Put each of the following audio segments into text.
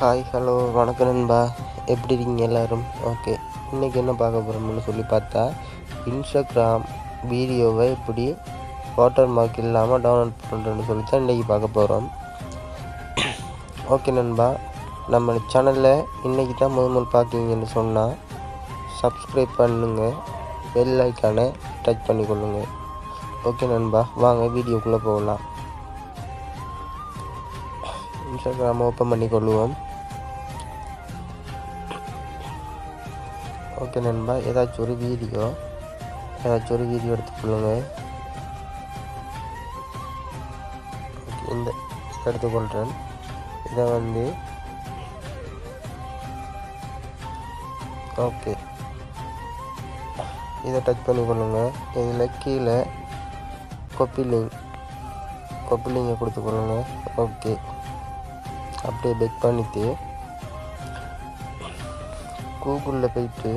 hi hello வணக்கம் நண்பா எப்படி இருக்கீங்க எல்லோரும் ஓகே இன்றைக்கி என்ன பார்க்க போகிறோம்னு சொல்லி பார்த்தா இன்ஸ்டாகிராம் வீடியோவை எப்படி வாட்டர் மார்க் இல்லாமல் டவுன்லோட் பண்ணுறேன்னு சொல்லி தான் இன்றைக்கி பார்க்க போகிறோம் ஓகே நண்பா நம்ம சேனலில் இன்றைக்கி தான் முதல் முதல் பார்க்கிங்கன்னு சொன்னால் சப்ஸ்கிரைப் பண்ணுங்க பெல் ஐக்கானை டச் பண்ணிக்கொள்ளுங்க ஓகே நண்பா வாங்க வீடியோக்குள்ளே போகலாம் இன்ஸ்டாகிராம் ஓப்பன் பண்ணி கொள்ளுவோம் ஓகே நண்பா ஏதாச்சும் ஒரு வீடியோ ஏதாச்சும் ஒரு வீடியோ எடுத்துக்கொள்ளுங்க ஓகே இந்த இதை எடுத்துக்கொள்கிறேன் இதை வந்து ஓகே இதை டச் பண்ணி கொள்ளுங்க இதில் கீழே கொப்பி லிங்க் கொப்பி லிங்கை கொடுத்துக்கொள்ளுங்க ஓகே அப்படியே பெக் பண்ணிட்டு கூகுளில் போயிட்டு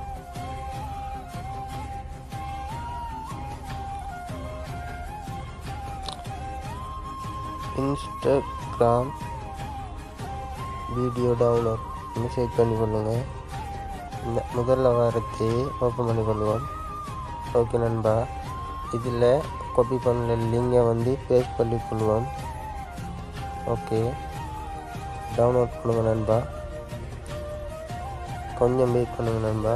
இன்ஸ்டாகிராம் வீடியோ டவுன்லோட் மெசேஜ் பண்ணி கொள்ளுங்க இந்த முதல்ல வாரத்தை ஓப்பன் பண்ணி கொள்வோம் ஓகே நண்பா இதில் காப்பி பண்ண லிங்கை வந்து பேஸ்ட் பண்ணி கொள்வோம் ஓகே டவுன்லோட் பண்ணுங்க நண்பா கொஞ்சம் வெயிட் பண்ணுங்க நண்பா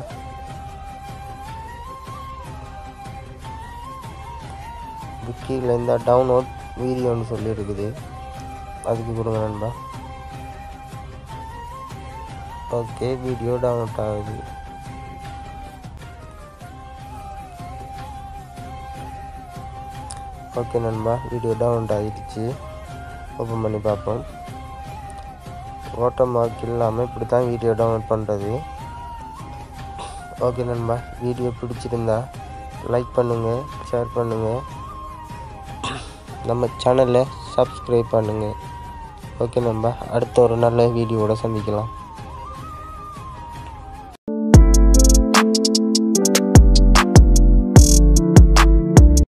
விக்கியில் இந்த டவுன்லோட் வீடியோன்னு சொல்லி இருக்குது அதுக்கு கொடுங்க நண்பா ஓகே வீடியோ டவுன்லோட் ஆகுது ஓகே நண்பா வீடியோ டவுன்லோட் ஆகிடுச்சு ஓப்பன் பண்ணி பார்ப்போம் வாட்டர் மார்க் இல்லாமல் இப்படி தான் வீடியோ டவுன்லோட் பண்ணுறது ஓகே நண்பா வீடியோ பிடிச்சிருந்தா லைக் பண்ணுங்கள் ஷேர் பண்ணுங்கள் நம்ம சேனலை சப்ஸ்கிரைப் பண்ணுங்கள் ஓகே நண்பா அடுத்த ஒரு நல்ல வீடியோவோட சந்திக்கலாம்